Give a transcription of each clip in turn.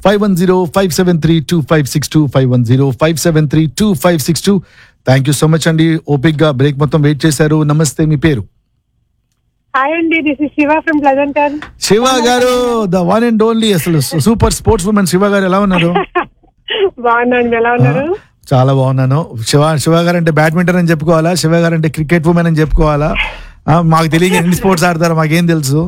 Five one zero five seven three two five six two five one zero five seven three two five six two thank you so much అండి ఓపిక్ గా break మొత్తం wait చేశారు నమస్తే మీ పేరు hi అండి this is Shiva from Pleasanton Shiva గారు the one and only అసలు సూపర్ స్పోర్ట్స్ ఉమెన్ శివ గారు ఎలా ఉన్నారు బాగున్నాను ఎలా ఉన్నారు చాలా బాగున్నాను శివ శివ గారు అంటే బ్యాడ్మింటన్ అని చెప్పుకోవాలా శివ గారు అంటే క్రికెట్ ఉమెన్ అని చెప్పుకోవాలా ఆ, మాకు తెలియక ఎన్ని స్పోర్ట్స్ ఆడతారో మాకేం తెలుసు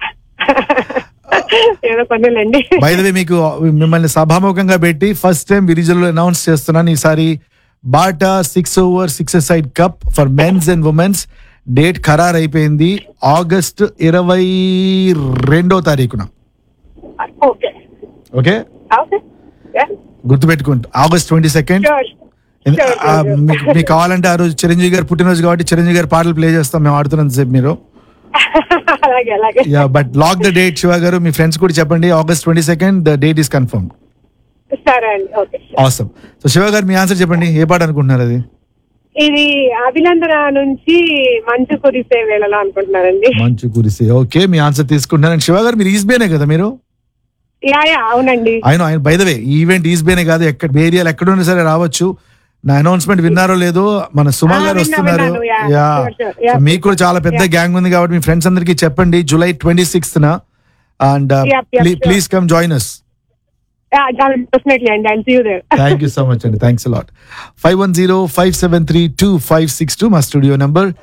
ఏదో పనులండి బయలుదే మీకు మిమ్మల్ని సభాముఖంగా పెట్టి ఫస్ట్ టైం విరిజల్లో అనౌన్స్ చేస్తున్నాను ఈసారి BATA six over six side cup for men's and women's date ఖరారు అయిపోయింది ఆగస్ట్ ఇరవై రెండో తారీఖున ఓకే ఓకే ఓకే గుర్తుపెట్టుకుంటా ఆగస్ట్ ట్వంటీ సెకండ్ షూర్ మీకు మీకు కావాలంటే ఆ రోజు చిరంజీవి గారు పుట్టినరోజు కాబట్టి చిరంజీవి గారు పాటలు ప్లే చేస్తాం మేము ఆడుతున్నంత సేపు మీరు అలాగే అలాగే yeah but lock the date Shiva గారు మీ ఫ్రెండ్స్ కూడా చెప్పండి August twenty second the date is confirm సరే అండి ఓకే ఆసమ్ సో శివ గారు మీ ఆన్సర్ చెప్పండి ఏ పాట అనుకుంటున్నారు అది ఇది అభినందన నుంచి మంచు కురిసే వేళలో అనుకుంటున్నారండి మంచు కురిసే ఓకే మీ ఆన్సర్ తీసుకుంటున్నాను శివ గారు మీరు ఈస్బేనే కదా మీరు యా యా అవునండి ఆయన ఆయన బై ద వే ఈవెంట్ ఈస్బేనే కాదు ఎక్కడ ఏరియాలో ఎక్కడున్నా సరే రావచ్చు నా అనౌన్స్మెంట్ విన్నారో లేదో మన సుమా ఆ, గారు విన్నా, వస్తున్నారు విన్నాను. Yeah, yeah sure, sure. Yeah. మీకు కూడా చాలా పెద్ద గ్యాంగ్ ఉంది కాబట్టి మీ ఫ్రెండ్స్ అందరికీ చెప్పండి July twenty sixth and Yep, yep, sure. Please come join us definitely అండి I see you there thank you so much అండి thanks a lot five one zero five seven three two five six two మా studio number